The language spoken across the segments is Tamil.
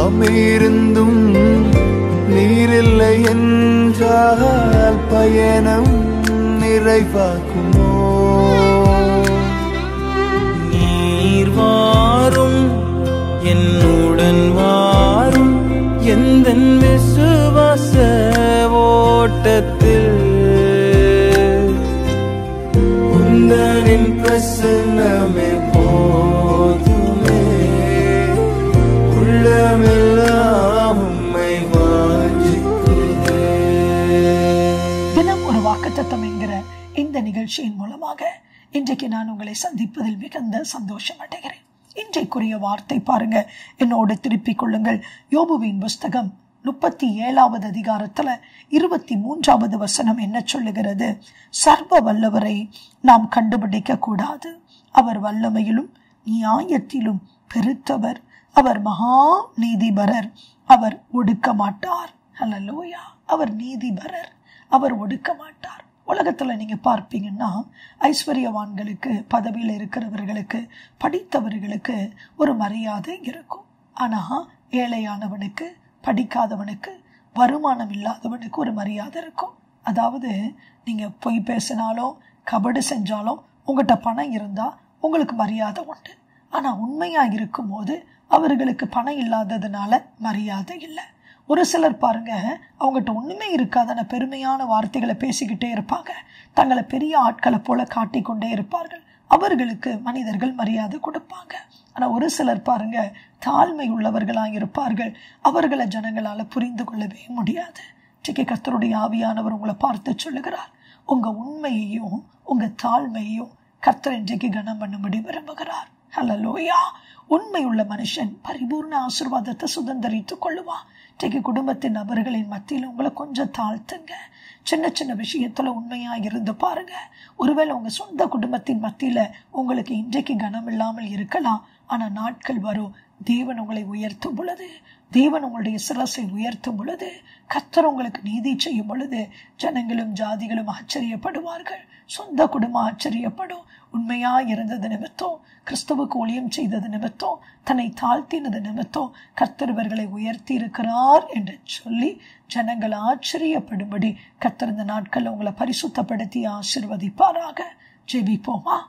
யாமிருந்தும் நீரில்லை என்றால் பயணம் நிறைவாக்குமோ நீர் வாரும் என்னுடன் வாரும் எந்த விசுவாச ஓட்டத்தில் உந்தனின் பிரசன்னமே போதுமே உள்ளமெல்லாம் உம்மை வாஞ்சிக்கிறேன் தினம் ஒரு வாக்குத்தத்தம் என்கிற இந்த நிகழ்ச்சியின் மூலமாக இன்றைக்கு நான் உங்களை சந்திப்பதில் மிகுந்த சந்தோஷம் அடைகிறேன் இன்றைக்குரிய வார்த்தை பாருங்க என்னோடு திருப்பிக் கொள்ளுங்கள் யோபுவின் புஸ்தகம் முப்பத்தி ஏழாவது அதிகாரத்துல இருபத்தி மூன்றாவது வசனம் என்ன சொல்லுகிறது சர்வ வல்லவரை நாம் கண்டுபிடிக்க கூடாது அவர் வல்லமையிலும் நியாயத்திலும் பெருத்தவர் அவர் மகா நீதிபரர் அவர் ஒடுக்க மாட்டார் அல்லலோயா அவர் நீதிபரர் அவர் ஒடுக்க மாட்டார் உலகத்துல நீங்க பார்ப்பீங்கன்னா ஐஸ்வர்யவான்களுக்கு பதவியில் இருக்கிறவர்களுக்கு படித்தவர்களுக்கு ஒரு மரியாதை இருக்கும் ஆனா ஏழையானவனுக்கு படிக்காதவனுக்கு வருமானம் இல்லாதவனுக்கு ஒரு மரியாதை இருக்கும் அதாவது நீங்க பொய் பேசினாலும் கபடு செஞ்சாலும் உங்கள்கிட்ட பணம் இருந்தா உங்களுக்கு மரியாதை உண்டு ஆனா உண்மையா இருக்கும்போது அவர்களுக்கு பணம் இல்லாததுனால மரியாதை இல்லை ஒரு சிலர் பாருங்க அவங்ககிட்ட ஒண்ணுமே இருக்காதான பெருமையான வார்த்தைகளை பேசிக்கிட்டே இருப்பாங்க தங்களை பெரிய ஆட்களை போல காட்டிக்கொண்டே இருப்பார்கள் அவர்களுக்கு மனிதர்கள் மரியாதை கொடுப்பாங்க ஆனா ஒரு சிலர் பாருங்க தாழ்மை உள்ளவர்களாக இருப்பார்கள் அவர்களை ஜனங்களால புரிந்து கொள்ளவே முடியாது இன்றைக்கு கர்த்தருடைய ஆவியானவர் உங்களை பார்த்து சொல்லுகிறார் உங்க உண்மையையும் உங்க தாழ்மையையும் கர்த்தர் இன்றைக்கு கனம் பண்ணும்படி விரும்புகிறார் ஹலலோயா உண்மை உள்ள மனுஷன் பரிபூர்ண ஆசிர்வாதத்தை சுதந்திரித்துக் கொள்ளுவான் இன்றைக்கு குடும்பத்தின் நபர்களின் மத்தியில் உங்களை கொஞ்சம் தாழ்த்துங்க சின்ன சின்ன விஷயத்துல உண்மையா இருந்து பாருங்க ஒருவேளை உங்க சொந்த குடும்பத்தின் மத்தியில உங்களுக்கு இன்றைக்கு கனம் இல்லாமல் இருக்கலாம் ஆனா நாட்கள் வரும் தேவன் உங்களை உயர்த்தும் பொழுது தேவன் உங்களுடைய சிரசை உயர்த்தும் பொழுது கத்தர் உங்களுக்கு நீதி செய்யும் பொழுது ஜனங்களும் ஜாதிகளும் ஆச்சரியப்படுவார்கள் சொந்த குடும்பம் ஆச்சரியப்படும் உண்மையா இருந்தது நிமித்தம் கிறிஸ்துவுக்கு ஒளியம் செய்தது நிமித்தம் தன்னை தாழ்த்தினது நிமித்தம் கர்த்தர் இவர்களை உயர்த்தி இருக்கிறார் என்று சொல்லி ஜனங்கள் ஆச்சரியப்படும்படி கர்த்தர் இந்த நாட்களில் உங்களை பரிசுத்தப்படுத்தி ஆசிர்வதிப்பாராக ஜெபிப்போமா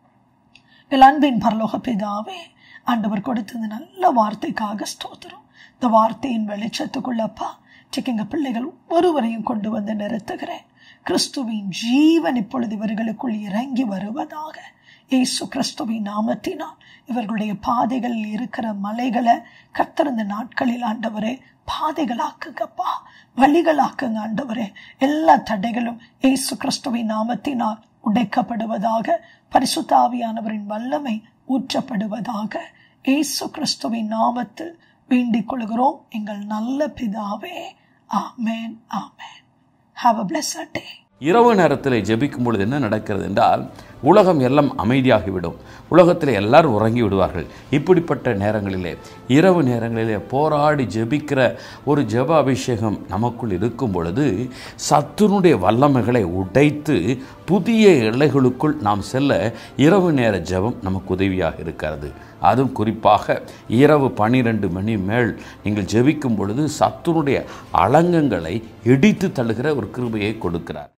என் அன்பின் பரலோக பிதாவே ஆண்டவர் கொடுத்தது நல்ல வார்த்தைக்காக ஸ்தோத்திரம் இந்த வார்த்தையின் வெளிச்சத்துக்குள்ளப்பா இன்றைக்கு எங்கள் பிள்ளைகள் ஒருவரையும் கொண்டு வந்து நிறுத்துகிறேன் கிறிஸ்துவின் ஜீவன் இப்பொழுது இவர்களுக்குள் இறங்கி வருவதாக இயேசு கிறிஸ்துவின் நாமத்தினால் இவர்களுடைய பாதைகளில் இருக்கிற மலைகளை கர்த்தர் இந்த நாட்களில் ஆண்டவரே பாதைகளாக்குங்கப்பா வழிகளாக்குங்க ஆண்டவரே எல்லா தடைகளும் இயேசு கிறிஸ்துவின் நாமத்தினால் உடைக்கப்படுவதாக பரிசுத்த ஆவியானவரின் வல்லமை ஊற்றப்படுவதாக இயேசு கிறிஸ்துவின் நாமத்தில் வேண்டிக் கொள்கிறோம் எங்கள் நல்ல பிதாவே ஆமேன் ஆமேன் ஹாவ் அ பிளஸட் டே இரவு நேரத்தில் ஜெபிக்கும் பொழுது என்ன நடக்கிறது என்றால் உலகம் எல்லாம் அமைதியாகிவிடும் உலகத்தில் எல்லாரும் உறங்கி விடுவார்கள் இப்படிப்பட்ட நேரங்களிலே இரவு நேரங்களிலே போராடி ஜெபிக்கிற ஒரு ஜெப அபிஷேகம் நமக்குள் இருக்கும் பொழுது சத்துருடைய வல்லமைகளை உடைத்து புதிய எல்லைகளுக்குள் நாம் செல்ல இரவு நேர ஜெபம் நமக்கு உதவியாக இருக்கிறது அதுவும் குறிப்பாக இரவு பன்னிரெண்டு மணி மேல் நீங்கள் ஜெபிக்கும் பொழுது சத்துருடைய அலங்கங்களை இடித்து தள்ளுகிற ஒரு கிருபையை கொடுக்கிறார்